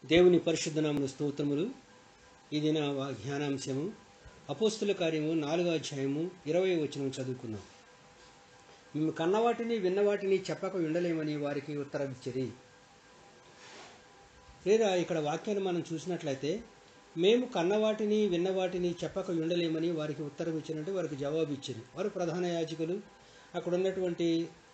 దేవుని పరిశుద్ధ నామను స్తోత్రములు ఇది నా వా- ధ్యానాంశము అపోస్తుల కార్యము నాలుగో అధ్యాయము ఇరవై వచనం చదువుకుందాం మేము కన్నవాటిని విన్నవాటిని చెప్పక ఉండలేమని వారికి ఉత్తరం ఇచ్చిరి లేదా ఇక్కడ వాక్యాన్ని మనం చూసినట్లయితే మేము కన్నవాటిని విన్నవాటిని చెప్పక ఉండలేమని వారికి ఉత్తరం ఇచ్చినట్టు వారికి జవాబు ఇచ్చింది వారు ప్రధాన యాజకులు అక్కడ ఉన్నటువంటి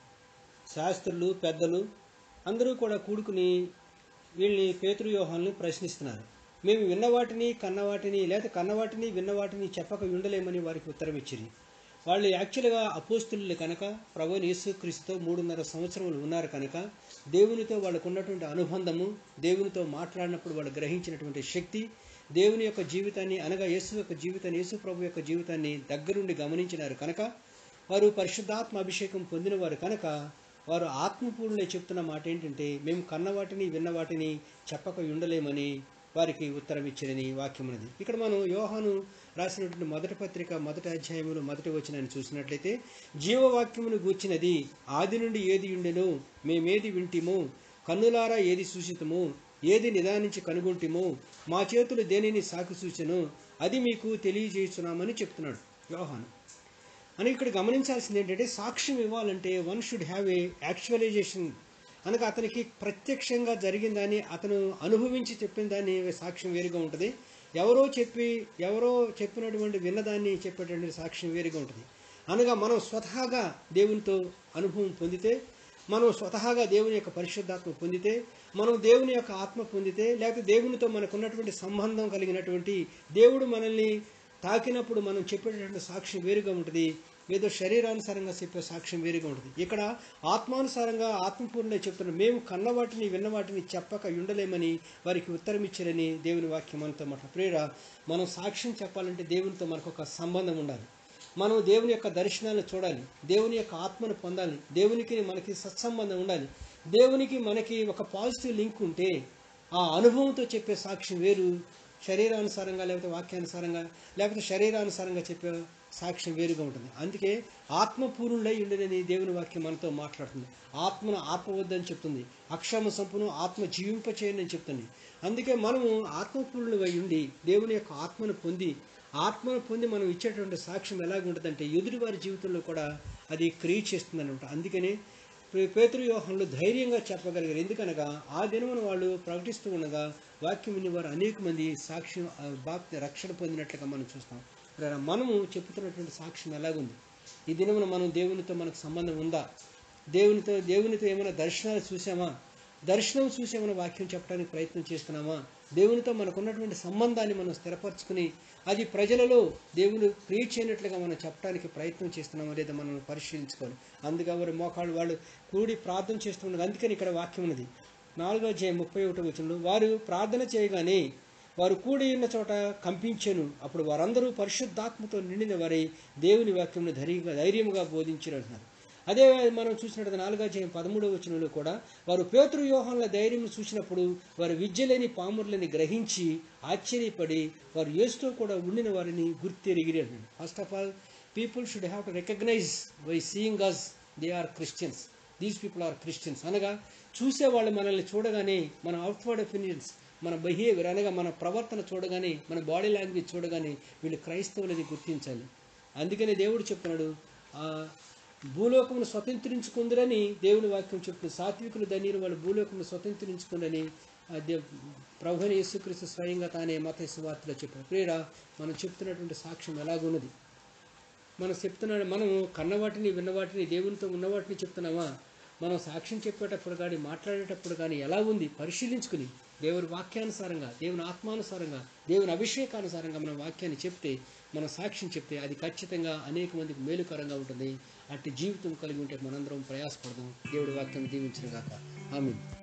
శాస్త్రులు పెద్దలు అందరూ కూడా కూడుకుని వీళ్ళని పేతురు యోహాన్ని ప్రశ్నిస్తున్నారు మేము విన్నవాటిని కన్నవాటిని లేదా కన్నవాటిని విన్నవాటిని చెప్పక ఉండలేమని వారికి ఉత్తరం ఇచ్చిరి వాళ్ళు యాక్చువల్గా అపోస్తులు కనుక ప్రభు యేసుక్రీస్తుతో మూడున్నర సంవత్సరములు ఉన్నారు కనుక దేవునితో వాళ్ళకు ఉన్నటువంటి అనుబంధము దేవునితో మాట్లాడినప్పుడు వాళ్ళు గ్రహించినటువంటి శక్తి దేవుని యొక్క జీవితాన్ని అనగా యేసు యొక్క జీవితాన్ని యేసు ప్రభు యొక్క జీవితాన్ని దగ్గరుండి గమనించినారు కనుక వారు పరిశుద్ధాత్మ అభిషేకం పొందినవారు కనుక వారు ఆత్మపూర్ణులే చెప్తున్న మాట ఏంటంటే మేము కన్నవాటిని విన్నవాటిని చెప్పక ఉండలేమని వారికి ఉత్తరం ఇచ్చారని వాక్యం ఉన్నది ఇక్కడ మనం యోహాను రాసినటువంటి మొదటి పత్రిక మొదటి అధ్యాయములు మొదటి వచనాన్ని చూసినట్లయితే జీవవాక్యమును గూర్చినది ఆది నుండి ఏది ఉండెనో మేమేది వింటిమో కన్నులారా ఏది సూచితమో ఏది నిదానించి కనుగొంటిమో మా చేతులు దేనిని సాకు సూచను అది మీకు తెలియజేస్తున్నామని చెప్తున్నాడు యోహాను అని ఇక్కడ గమనించాల్సింది ఏంటంటే సాక్ష్యం ఇవ్వాలంటే one should have a actualization అనగా అతనికి ప్రత్యక్షంగా జరిగిందని అతను అనుభవించి చెప్పిన దాన్ని సాక్ష్యం వేరుగా ఉంటుంది ఎవరో చెప్పి ఎవరో చెప్పినటువంటి విన్నదాన్ని చెప్పేటువంటి సాక్ష్యం వేరుగా ఉంటుంది అనగా మనం స్వతహాగా దేవునితో అనుభవం పొందితే మనం స్వతహాగా దేవుని యొక్క పరిశుద్ధాత్మ పొందితే మనం దేవుని యొక్క ఆత్మ పొందితే లేకపోతే దేవునితో మనకు ఉన్నటువంటి సంబంధం కలిగినటువంటి దేవుడు మనల్ని తాకినప్పుడు మనం చెప్పేటటువంటి సాక్ష్యం వేరుగా ఉంటుంది ఏదో శరీరానుసారంగా చెప్పే సాక్ష్యం వేరుగా ఉంటుంది ఇక్కడ ఆత్మానుసారంగా ఆత్మపూర్ణ చెప్తున్నారు మేము కన్నవాటిని విన్నవాటిని చెప్పక ఉండలేమని వారికి ఉత్తరం ఇచ్చారని దేవుని వాక్యం మనతో మాట ప్రేర మనం సాక్ష్యం చెప్పాలంటే దేవునితో మనకు ఒక సంబంధం ఉండాలి మనం దేవుని యొక్క దర్శనాలను చూడాలి దేవుని యొక్క ఆత్మను పొందాలి దేవునికి మనకి సత్సంబంధం ఉండాలి దేవునికి మనకి ఒక పాజిటివ్ లింక్ ఉంటే ఆ అనుభవంతో చెప్పే సాక్ష్యం వేరు శరీరానుసారంగా లేకపోతే వాక్యానుసారంగా లేకపోతే శరీరానుసారంగా చెప్పే సాక్ష్యం వేరుగా ఉంటుంది అందుకే ఆత్మపూర్ణులై ఉండేదని దేవుని వాక్యం మనతో మాట్లాడుతుంది ఆత్మను ఆత్మవద్దని చెప్తుంది అక్షమ సంపును ఆత్మ జీవింపచేయని చెప్తుంది అందుకే మనము ఆత్మపూర్ణులై ఉండి దేవుని యొక్క ఆత్మను పొంది ఆత్మను పొంది మనం ఇచ్చేటువంటి సాక్ష్యం ఎలాగుంటుందంటే ఎదుటివారి జీవితంలో కూడా అది క్రియేట్ చేస్తుంది అనమాట అందుకనే పేతురు వ్యూహంలో ధైర్యంగా చెప్పగలిగారు ఎందుకనగా ఆ దినమున వాళ్ళు ప్రకటిస్తూ ఉండగా వాక్యం విని వారు అనేక మంది సాక్ష్యం ఆ, బాప్తి రక్షణ పొందినట్లుగా మనం చూస్తాం ప్రేర మనము చెప్పుతున్నటువంటి సాక్ష్యం ఎలాగుంది ఈ దినమున మనం దేవునితో మనకు సంబంధం ఉందా దేవునితో దేవునితో ఏమైనా దర్శనాలు చూసామా దర్శనం చూసి ఏమైనా వాక్యం చెప్పడానికి ప్రయత్నం చేస్తున్నామా దేవునితో మనకున్నటువంటి సంబంధాన్ని మనం స్థిరపరచుకుని అది ప్రజలలో దేవుని క్రియేట్ చేయనట్లుగా మనం చెప్పడానికి ప్రయత్నం చేస్తున్నామా లేదా మనం పరిశీలించుకోవాలి అందుకే వారి మోకాళ్ళు వాళ్ళు కూడి ప్రార్థన చేస్తున్నారు అందుకని ఇక్కడ వాక్యం ఉన్నది నాలుగో అధ్యాయం ముప్పై ఒకటో వచనంలో వారు ప్రార్థన చేయగానే వారు కూడి ఉన్న చోట కంపించెను అప్పుడు వారందరూ పరిశుద్ధాత్మతో నిండిన వారై దేవుని వాక్యంను ధైర్యంగా ధైర్యముగా బోధించారు అంటున్నారు అదే మనం చూసినట్టు నాలుగో అధ్యాయం పదమూడవ వచనంలో కూడా వారు పేతురు వ్యూహంలో ధైర్యం చూసినప్పుడు వారు విద్య లేని పామురులని గ్రహించి ఆశ్చర్యపడి వారు యేసుతో కూడా ఉండిన వారిని గుర్తెరిగిరి అంటున్నాడు first of all people should have to recognise by seeing us they are Christians these people are Christians అనగా చూసేవాళ్ళు మనల్ని చూడగానే మన అవుట్వర్డ్ ఒపీనియన్స్ మన బిహేవియర్ అనగా మన ప్రవర్తన చూడగానే మన బాడీ లాంగ్వేజ్ చూడగానే వీళ్ళు క్రైస్తవులని గుర్తించాలి అందుకనే దేవుడు చెప్తున్నాడు ఆ భూలోకమును స్వతంత్రించుకుందరని దేవుని వాక్యం చెప్తుంది సాత్వికులు ధనియులు వాళ్ళు భూలోకమును స్వతంత్రించుకుందని ఆ దేవ్ ప్రభుని యేసుక్రీస్తు స్వయంగా తానే మత వార్తలో చెప్పారు ప్రేరా మనం చెప్తున్నటువంటి సాక్ష్యం ఎలాగున్నది మనం చెప్తున్నాడు మనం కన్నవాటిని విన్నవాటిని దేవునితో ఉన్నవాటిని చెప్తున్నామా మనం సాక్ష్యం చెప్పేటప్పుడు కానీ మాట్లాడేటప్పుడు కానీ ఎలా ఉంది పరిశీలించుకుని దేవుని వాక్యానుసారంగా దేవుని ఆత్మానుసారంగా దేవుని అభిషేకానుసారంగా మనం వాక్యాన్ని చెప్తే మనం సాక్ష్యం చెప్తే అది ఖచ్చితంగా అనేక మందికి మేలుకరంగా ఉంటుంది అట్టి జీవితం కలిగి ఉంటే మనందరం ప్రయాసపడదాం దేవుడి వాక్యం దీవించిన గాక ఆమె